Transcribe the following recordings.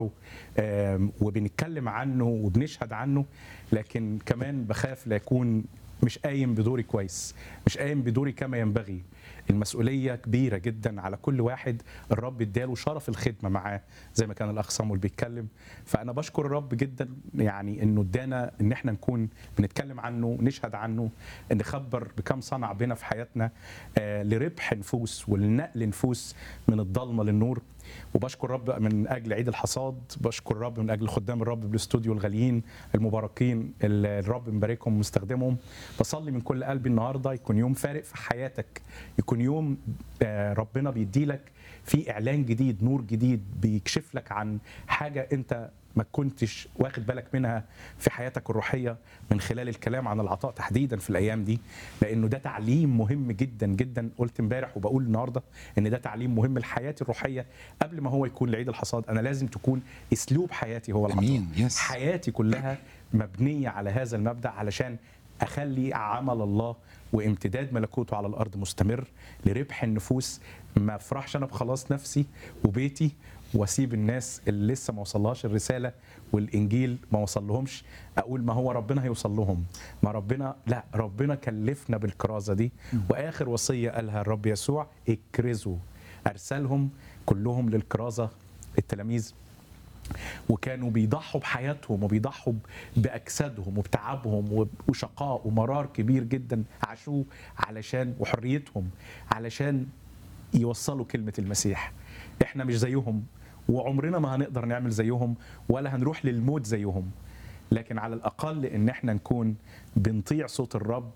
آم، وبنتكلم عنه وبنشهد عنه لكن كمان بخاف لا يكون مش قايم بدوري كويس مش قايم بدوري كما ينبغي المسؤولية كبيرة جدا على كل واحد الرب اداله شرف الخدمة معاه زي ما كان الأخ صامول بيتكلم فأنا بشكر الرب جدا يعني إنه ادانا إن احنا نكون بنتكلم عنه نشهد عنه نخبر بكم صنع بنا في حياتنا آه، لربح نفوس ولنقل نفوس من الضلمة للنور وبشكر الرب من اجل عيد الحصاد بشكر الرب من اجل خدام الرب بالاستوديو الغاليين المباركين اللي الرب مباركهم ومستخدمهم بصلي من كل قلبي النهارده يكون يوم فارق في حياتك يكون يوم آه، ربنا بيديلك فيه اعلان جديد نور جديد بيكشف لك عن حاجه انت ما كنتش واخد بالك منها في حياتك الروحيه من خلال الكلام عن العطاء تحديدا في الايام دي لانه ده تعليم مهم جدا جدا قلت امبارح وبقول النهارده ان ده تعليم مهم لحياتي الروحيه قبل ما هو يكون لعيد الحصاد انا لازم تكون اسلوب حياتي هو العطاء أمين، يس. حياتي كلها مبنيه على هذا المبدا علشان اخلي عمل الله وامتداد ملكوته على الارض مستمر لربح النفوس ما افرحش انا بخلاص نفسي وبيتي واسيب الناس اللي لسه ما وصلهاش الرساله والانجيل ما وصلهمش اقول ما هو ربنا هيوصل لهم ما ربنا لا ربنا كلفنا بالكرازه دي واخر وصيه قالها الرب يسوع اكرزوا ارسلهم كلهم للكرازه التلاميذ وكانوا بيضحوا بحياتهم وبيضحوا باجسادهم وبتعبهم وشقاء ومرار كبير جدا عاشوه علشان وحريتهم علشان يوصلوا كلمه المسيح احنا مش زيهم وعمرنا ما هنقدر نعمل زيهم ولا هنروح للموت زيهم لكن على الاقل ان احنا نكون بنطيع صوت الرب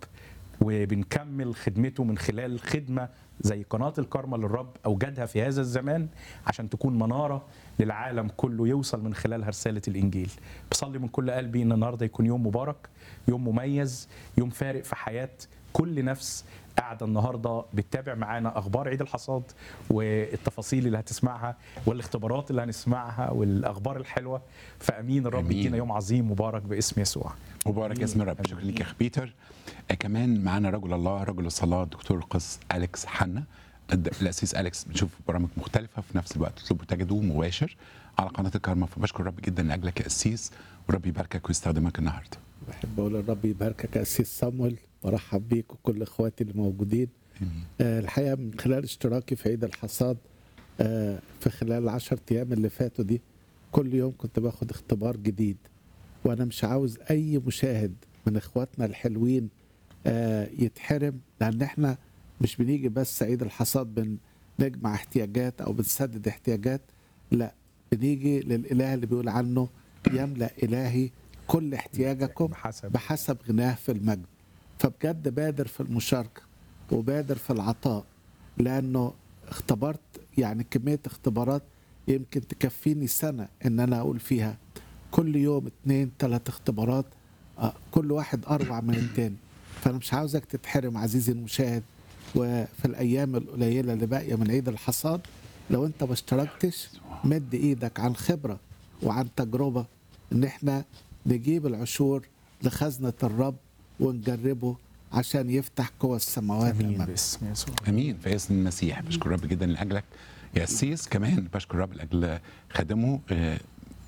وبنكمل خدمته من خلال خدمه زي قناه الكرمة للرب اوجدها في هذا الزمان عشان تكون مناره للعالم كله يوصل من خلالها رساله الانجيل. بصلي من كل قلبي ان النهارده يكون يوم مبارك، يوم مميز، يوم فارق في حياه كل نفس قاعده النهارده بتتابع معانا اخبار عيد الحصاد والتفاصيل اللي هتسمعها والاختبارات اللي هنسمعها والاخبار الحلوه فامين الرب أمين. يدينا يوم عظيم مبارك باسم يسوع. مبارك اسم الرب شكرا لك يا اخ بيتر آه، كمان معانا رجل الله رجل الصلاه دكتور القس اليكس حنا الد- الاسيس اليكس بنشوف برامج مختلفه في نفس الوقت تطلبوا تجدوه مباشر على قناه الكرمه فبشكر الرب جدا لاجلك يا اسيس ورب يباركك ويستخدمك النهارده بحب اقول الرب يباركك يا اسيس صامويل برحب بيك وكل اخواتي اللي موجودين آه الحقيقه من خلال اشتراكي في عيد الحصاد آه في خلال العشر ايام اللي فاتوا دي كل يوم كنت باخد اختبار جديد وانا مش عاوز اي مشاهد من اخواتنا الحلوين آه يتحرم لان احنا مش بنيجي بس عيد الحصاد بنجمع احتياجات او بنسدد احتياجات لا بنيجي للاله اللي بيقول عنه يملا الهي كل احتياجكم بحسب بحسب غناه في المجد فبجد بادر في المشاركة وبادر في العطاء لأنه اختبرت يعني كمية اختبارات يمكن تكفيني سنة إن أنا أقول فيها كل يوم اتنين تلات اختبارات آه، كل واحد أروع من التاني فأنا مش عاوزك تتحرم عزيزي المشاهد وفي الأيام القليلة اللي باقية من عيد الحصاد لو أنت ما اشتركتش مد إيدك عن خبرة وعن تجربة إن إحنا نجيب العشور لخزنة الرب ونجربه عشان يفتح قوى السماوات امين أمامنا باسم يسوع. امين في اسم المسيح بشكر الرب جدا لاجلك يا اسيس كمان بشكر الرب لاجل خادمه آه،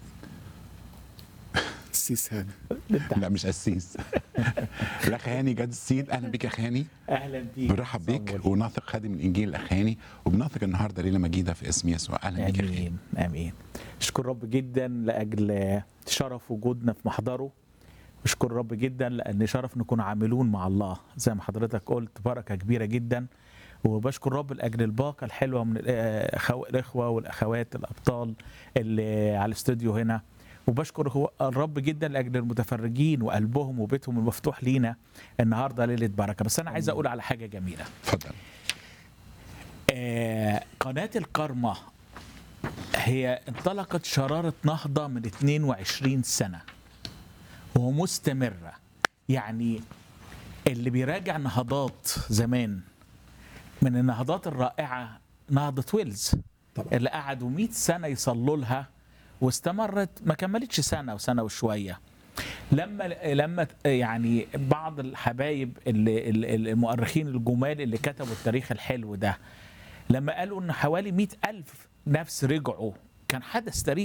السيس هاني لا مش قسيس الاخ هاني جاد السيد اهلا بك يا اخ هاني اهلا بيك بنرحب بيك وناثق خادم الانجيل الاخ هاني وبناثق النهارده ليله مجيده في اسم يسوع اهلا بك يا اخ هاني امين امين اشكر رب جدا لاجل شرف وجودنا في محضره اشكر رب جدا لان شرف نكون عاملون مع الله زي ما حضرتك قلت بركه كبيره جدا وبشكر رب لاجل الباقه الحلوه من الأخو- الاخوه والاخوات الابطال اللي على الاستوديو هنا وبشكر هو الرب جدا لاجل المتفرجين وقلبهم وبيتهم المفتوح لينا النهارده ليله بركه بس انا عايز اقول على حاجه جميله اتفضل آه، قناة الكرمة هي انطلقت شرارة نهضة من 22 سنة ومستمرة يعني اللي بيراجع نهضات زمان من النهضات الرائعة نهضة ويلز طبعا. اللي قعدوا 100 سنة يصلوا لها واستمرت ما كملتش سنة وسنة وشوية لما لما يعني بعض الحبايب اللي اللي- المؤرخين الجمال اللي كتبوا التاريخ الحلو ده لما قالوا ان حوالي مئة ألف نفس رجعوا كان حدث تاريخي